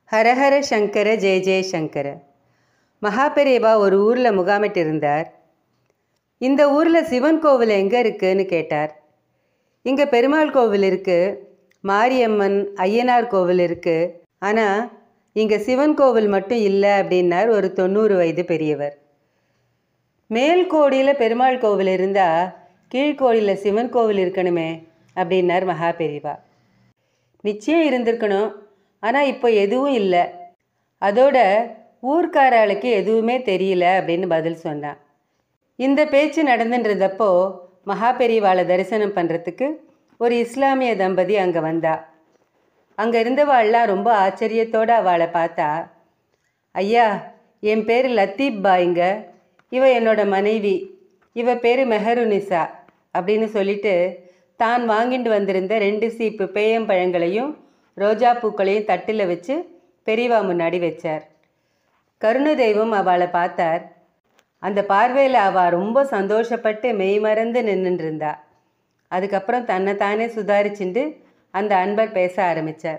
ஹரஹர சங்கர ஜெய ஜெய சங்கர மகாபெரியவா ஒரு ஊரில் முகாமிட்டு இருந்தார் இந்த ஊரில் சிவன் கோவில் எங்கே இருக்குன்னு கேட்டார் இங்கே பெருமாள் கோவில் இருக்குது மாரியம்மன் ஐயனார் கோவில் இருக்குது ஆனால் இங்கே சிவன் கோவில் மட்டும் இல்லை அப்படின்னார் ஒரு தொண்ணூறு வயது பெரியவர் மேல் கோடியில் பெருமாள் கோவில் இருந்தால் கீழ்கோடியில் சிவன் கோவில் இருக்கணுமே அப்படின்னார் மகா பெரியவா நிச்சயம் இருந்திருக்கணும் ஆனால் இப்போ எதுவும் இல்லை அதோட ஊர்க்காராளுக்கு எதுவுமே தெரியல அப்படின்னு பதில் சொன்னான் இந்த பேச்சு நடந்துன்றதப்போ மகா பெரியவாளை தரிசனம் பண்ணுறதுக்கு ஒரு இஸ்லாமிய தம்பதி அங்கே வந்தா அங்கே இருந்தவாள்லாம் ரொம்ப ஆச்சரியத்தோடு அவளை பார்த்தா ஐயா என் பேர் லத்தீப் பாய்ங்க இவ என்னோட மனைவி இவ பேர் மெஹருனிசா அப்படின்னு சொல்லிட்டு தான் வாங்கிட்டு வந்திருந்த ரெண்டு சீப்பு பேயம்பழங்களையும் ரோஜா பூக்களையும் தட்டில் வச்சு பெரியவா முன்னாடி வச்சார் கருண தெய்வம் அவளை பார்த்தார் அந்த பார்வையில் அவள் ரொம்ப சந்தோஷப்பட்டு மெய்மறந்து நின்றுட்டு இருந்தா அதுக்கப்புறம் தன்னைத்தானே சுதாரிச்சுண்டு அந்த அன்பர் பேச ஆரம்பித்தார்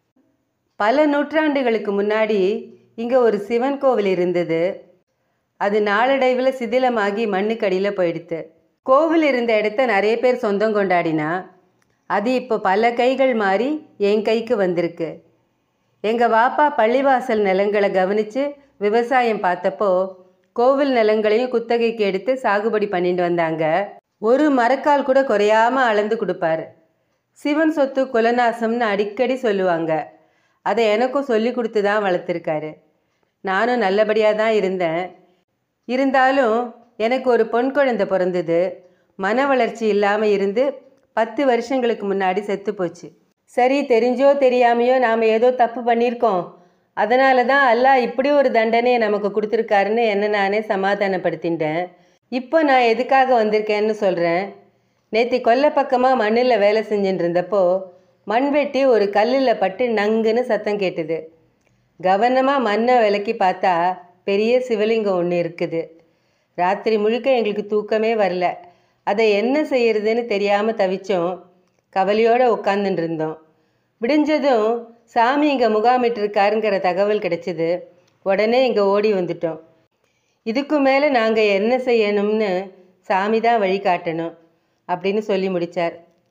பல நூற்றாண்டுகளுக்கு முன்னாடி இங்கே ஒரு சிவன் கோவில் இருந்தது அது நாளடைவில் சிதிலமாகி மண்ணுக்கடியில் போயிடுத்து கோவில் இருந்த இடத்த நிறைய பேர் சொந்தம் கொண்டாடினா அது இப்போ பல கைகள் மாறி என் கைக்கு வந்திருக்கு எங்கள் வாப்பா பள்ளிவாசல் நிலங்களை கவனித்து விவசாயம் பார்த்தப்போ கோவில் நிலங்களையும் குத்தகைக்கு எடுத்து சாகுபடி பண்ணிட்டு வந்தாங்க ஒரு மரக்கால் கூட குறையாம அளந்து கொடுப்பாரு சிவன் சொத்து குலநாசம்னு அடிக்கடி சொல்லுவாங்க அதை எனக்கும் சொல்லி கொடுத்து தான் வளர்த்துருக்காரு நானும் நல்லபடியாக தான் இருந்தேன் இருந்தாலும் எனக்கு ஒரு பொன் குழந்தை பிறந்தது மன வளர்ச்சி இல்லாமல் இருந்து பத்து வருஷங்களுக்கு முன்னாடி செத்து போச்சு சரி தெரிஞ்சோ தெரியாமையோ நாம் ஏதோ தப்பு பண்ணியிருக்கோம் அதனால தான் அல்லாஹ் இப்படி ஒரு தண்டனையை நமக்கு கொடுத்துருக்காருன்னு என்ன நானே சமாதானப்படுத்திட்டேன் இப்போ நான் எதுக்காக வந்திருக்கேன்னு சொல்கிறேன் நேற்று கொல்லை பக்கமாக மண்ணில் வேலை செஞ்சுட்டு இருந்தப்போ மண்வெட்டி ஒரு கல்லில் பட்டு நங்குன்னு சத்தம் கேட்டுது கவனமாக மண்ணை விலக்கி பார்த்தா பெரிய சிவலிங்கம் ஒன்று இருக்குது ராத்திரி முழுக்க எங்களுக்கு தூக்கமே வரல அதை என்ன செய்யறதுன்னு தெரியாமல் தவிச்சோம் கவலையோடு உட்காந்துட்டு இருந்தோம் விடிஞ்சதும் சாமி இங்கே முகாமிட்டிருக்காருங்கிற தகவல் கிடைச்சிது உடனே இங்கே ஓடி வந்துட்டோம் இதுக்கு மேலே நாங்கள் என்ன செய்யணும்னு சாமி தான் வழிகாட்டணும் அப்படின்னு சொல்லி முடித்தார்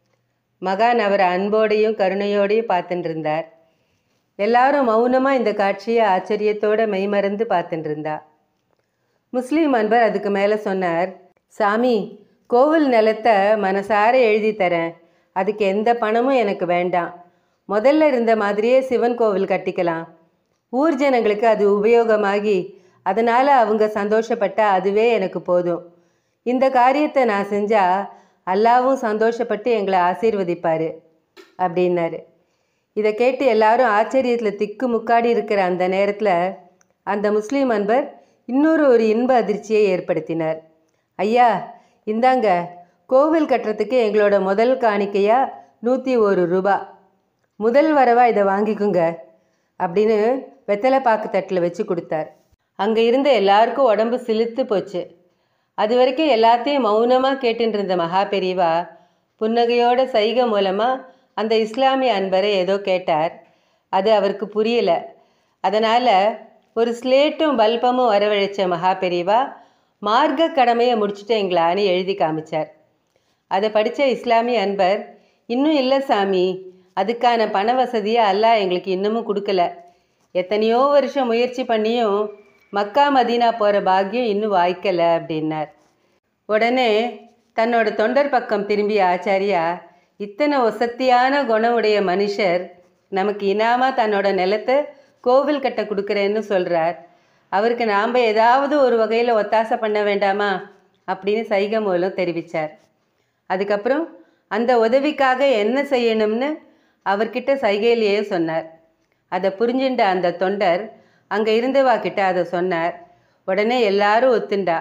மகான் அவர் அன்போடையும் கருணையோடையும் பார்த்துட்டு இருந்தார் எல்லாரும் மௌனமாக இந்த காட்சியை ஆச்சரியத்தோட மெய்மறந்து பார்த்துட்டு இருந்தா முஸ்லீம் அன்பர் அதுக்கு மேலே சொன்னார் சாமி கோவில் நிலத்தை மனசார எழுதி தரேன் அதுக்கு எந்த பணமும் எனக்கு வேண்டாம் முதல்ல இருந்த மாதிரியே சிவன் கோவில் கட்டிக்கலாம் ஊர் ஜனங்களுக்கு அது உபயோகமாகி அதனால் அவங்க சந்தோஷப்பட்டா அதுவே எனக்கு போதும் இந்த காரியத்தை நான் செஞ்சால் அல்லாவும் சந்தோஷப்பட்டு எங்களை ஆசீர்வதிப்பார் அப்படின்னாரு இதை கேட்டு எல்லாரும் ஆச்சரியத்தில் திக்கு முக்காடி இருக்கிற அந்த நேரத்தில் அந்த முஸ்லீம் அன்பர் இன்னொரு ஒரு இன்ப அதிர்ச்சியை ஏற்படுத்தினார் ஐயா இந்தாங்க கோவில் கட்டுறதுக்கு எங்களோட முதல் காணிக்கையா நூற்றி ஒரு ரூபா முதல் வரவா இதை வாங்கிக்குங்க அப்படின்னு வெத்தலை பாக்கு தட்டில் வச்சு கொடுத்தார் அங்கே இருந்த எல்லாருக்கும் உடம்பு சிலுத்து போச்சு அது வரைக்கும் எல்லாத்தையும் மௌனமாக கேட்டுட்டு இருந்த மகா பெரியவா புன்னகையோட சைகை மூலமாக அந்த இஸ்லாமிய அன்பரை ஏதோ கேட்டார் அது அவருக்கு புரியல அதனால் ஒரு ஸ்லேட்டும் பல்பமும் வரவழைச்ச மகா பெரியவா மார்க்க கடமையை முடிச்சுட்டு எங்களான்னு எழுதி காமிச்சார் அதை படித்த இஸ்லாமிய அன்பர் இன்னும் இல்லை சாமி அதுக்கான பண வசதியை அல்லாஹ் எங்களுக்கு இன்னமும் கொடுக்கல எத்தனையோ வருஷம் முயற்சி பண்ணியும் மக்கா மதீனா போகிற பாக்கியம் இன்னும் வாய்க்கலை அப்படின்னார் உடனே தன்னோட தொண்டர் பக்கம் திரும்பிய ஆச்சாரியா இத்தனை ஒசத்தியான குணம் உடைய மனுஷர் நமக்கு இனாமா தன்னோட நிலத்தை கோவில் கட்ட கொடுக்குறேன்னு சொல்கிறார் அவருக்கு நாம் ஏதாவது ஒரு வகையில் ஒத்தாசை பண்ண வேண்டாமா அப்படின்னு சைகை மூலம் தெரிவித்தார் அதுக்கப்புறம் அந்த உதவிக்காக என்ன செய்யணும்னு அவர்கிட்ட சைகையிலேயே சொன்னார் அதை புரிஞ்சுண்ட அந்த தொண்டர் அங்கே இருந்தவா கிட்ட அதை சொன்னார் உடனே எல்லாரும் ஒத்துண்டா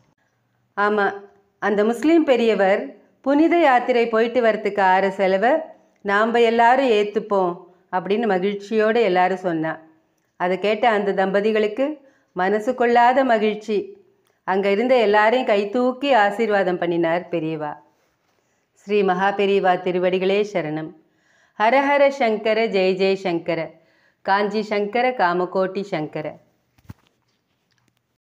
ஆமாம் அந்த முஸ்லீம் பெரியவர் புனித யாத்திரை போயிட்டு வரத்துக்கு ஆற செலவை நாம் எல்லாரும் ஏற்றுப்போம் அப்படின்னு மகிழ்ச்சியோடு எல்லாரும் சொன்னா அதை கேட்ட அந்த தம்பதிகளுக்கு மனசு கொள்ளாத மகிழ்ச்சி அங்கே இருந்த எல்லாரையும் கை தூக்கி ஆசீர்வாதம் பண்ணினார் பெரியவா ஸ்ரீ மகா பெரியவா திருவடிகளே சரணம் ஹரஹர சங்கர ஜெய ஜெய சங்கர காஞ்சி சங்கர காமகோட்டி சங்கர